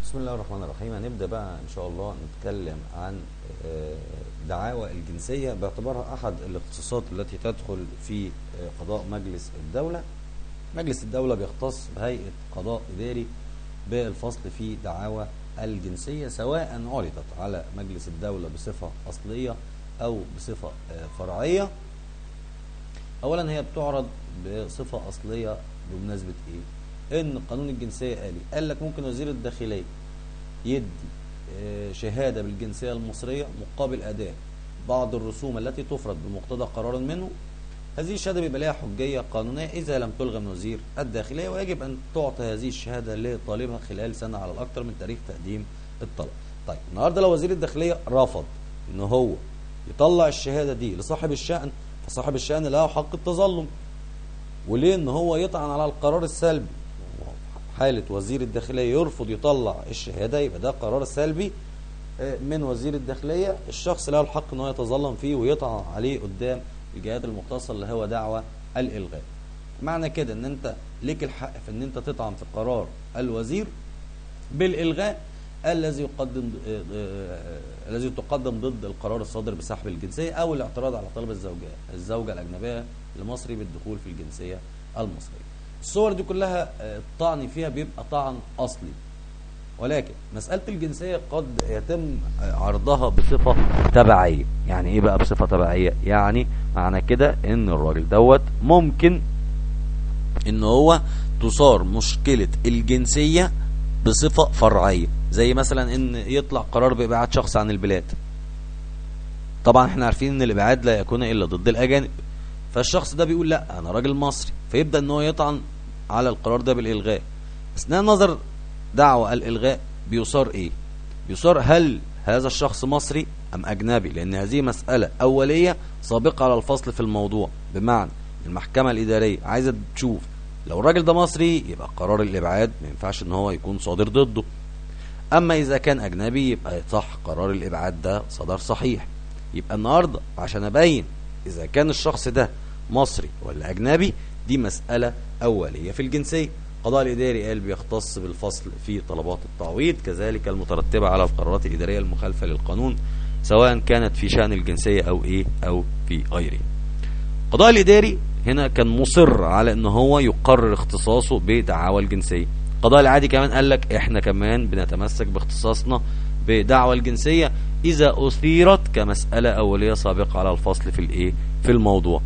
بسم الله الرحمن الرحيم هنبدأ بقى إن شاء الله نتكلم عن آه، دعاوى الجنسية باعتبارها أحد الاختصاصات التي تدخل في آه، قضاء مجلس الدولة مجلس الدولة بيختص بهيئة قضاء إداري بالفصل في دعاوى الجنسية سواء عرضت على مجلس الدولة بصفة أصلية أو بصفة آه، فرعية اولا هي بتعرض بصفه اصليه بمناسبه ايه ان قانون الجنسيه قال إيه؟ قال لك ممكن وزير الداخليه يدي آه، شهاده بالجنسيه المصريه مقابل اداء بعض الرسوم التي تفرض بمقتضى قرار منه هذه الشهاده بيبقى لها حجيه قانونيه اذا لم تلغى من وزير الداخليه ويجب ان تعطى هذه الشهاده لطالبها خلال سنه على الاكثر من تاريخ تقديم الطلب. طيب النهارده لو وزير الداخليه رفض ان هو يطلع الشهاده دي لصاحب الشأن فصاحب الشأن له حق التظلم وليه ان هو يطعن على القرار السلبي حالة وزير الداخلية يرفض يطلع الشهادة يبقى ده قرار سلبي آه، من وزير الداخلية الشخص له الحق ان هو يتظلم فيه ويطعن عليه قدام الجهات المختصة اللي هو دعوة الإلغاء معنى كده ان انت ليك الحق في ان انت تطعن في قرار الوزير بالإلغاء الذي يقدم آه، آه، الذي تقدم ضد القرار الصادر بسحب الجنسية أو الاعتراض على طلب الزوجة الزوجة الأجنبية المصري بالدخول في الجنسية المصرية الصور دي كلها آه، الطعن فيها بيبقى طعن أصلي ولكن مسألة الجنسية قد يتم عرضها بصفة تبعية يعني ايه بقى بصفة تبعية يعني معنى كده ان الراجل دوت ممكن ان هو تصار مشكلة الجنسية بصفة فرعية زي مثلا ان يطلع قرار بإبعاد شخص عن البلاد طبعا احنا عارفين ان الإبعاد لا يكون إلا ضد الأجانب فالشخص ده بيقول لا أنا راجل مصري فيبدأ ان هو يطعن على القرار ده بالإلغاء أثناء نظر دعوى الإلغاء بيصار ايه بيصار هل هذا الشخص مصري أم أجنبي لأن هذه مسألة أولية سابقة على الفصل في الموضوع بمعنى المحكمة الإدارية عايزة تشوف لو الراجل ده مصري يبقى قرار الإبعاد ما ينفعش إن هو يكون صادر ضده أما إذا كان أجنبي يبقى صح قرار الإبعاد ده صدر صحيح يبقى النهاردة عشان أبين إذا كان الشخص ده مصري ولا أجنبي دي مسألة أولية في الجنسية القضاء الإداري قال بيختص بالفصل في طلبات التعويض كذلك المترتبة على القرارات الإدارية المخالفة للقانون سواء كانت في شأن الجنسية أو إيه أو في غيره القضاء الإداري هنا كان مصر على ان هو يقرر اختصاصه بدعاوى الجنسية القضاء العادي كمان قال لك احنا كمان بنتمسك باختصاصنا بدعوى الجنسية اذا اثيرت كمسألة اولية سابقة على الفصل في الايه في الموضوع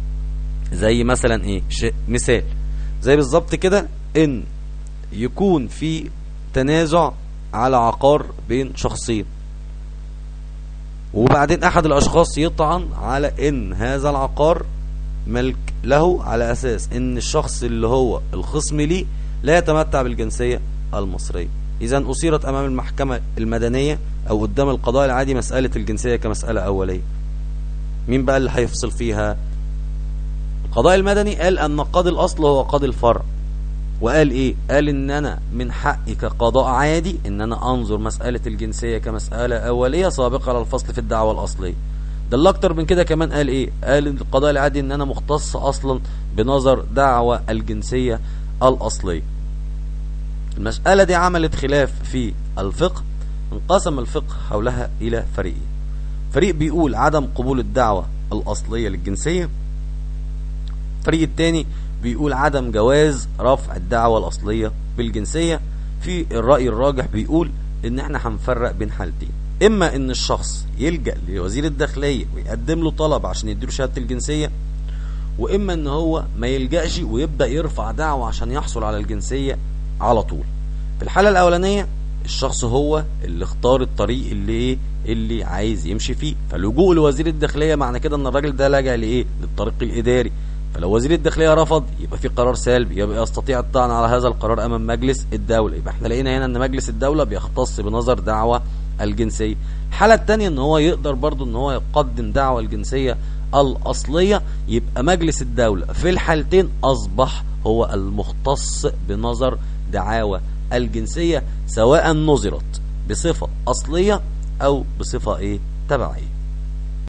زي مثلا ايه شيء مثال زي بالظبط كده ان يكون في تنازع على عقار بين شخصين وبعدين احد الاشخاص يطعن على ان هذا العقار ملك له على اساس ان الشخص اللي هو الخصم ليه لا يتمتع بالجنسية المصرية اذا اثيرت امام المحكمة المدنية او قدام القضاء العادي مسألة الجنسية كمسألة اولية مين بقى اللي هيفصل فيها القضاء المدني قال ان قاضي الاصل هو قاضي الفرع وقال ايه قال ان انا من حقي كقضاء عادي ان انا انظر مسألة الجنسية كمسألة اولية سابقة على الفصل في الدعوة الاصلية ده اللي اكتر من كده كمان قال ايه قال القضاء العادي ان انا مختص اصلا بنظر دعوة الجنسية الاصلية المسألة دي عملت خلاف في الفقه انقسم الفقه حولها الى فريقين فريق بيقول عدم قبول الدعوة الاصلية للجنسية الفريق التاني بيقول عدم جواز رفع الدعوة الاصلية بالجنسية في الرأي الراجح بيقول ان احنا هنفرق بين حالتين اما ان الشخص يلجأ لوزير الداخلية ويقدم له طلب عشان يديله شهادة الجنسية واما ان هو ما يلجأش ويبدأ يرفع دعوة عشان يحصل على الجنسية على طول في الحالة الاولانية الشخص هو اللي اختار الطريق اللي ايه اللي عايز يمشي فيه فاللجوء لوزير الداخلية معنى كده ان الراجل ده لجأ لايه للطريق الاداري فلو وزير الداخلية رفض يبقى في قرار سلبي يبقى يستطيع الطعن على هذا القرار امام مجلس الدولة يبقى احنا لقينا هنا ان مجلس الدولة بيختص بنظر دعوة الجنسية الحالة التانية ان هو يقدر برضو ان هو يقدم دعوة الجنسية الاصلية يبقى مجلس الدولة في الحالتين اصبح هو المختص بنظر دعاوى الجنسية سواء نظرت بصفة اصلية او بصفة ايه تبعية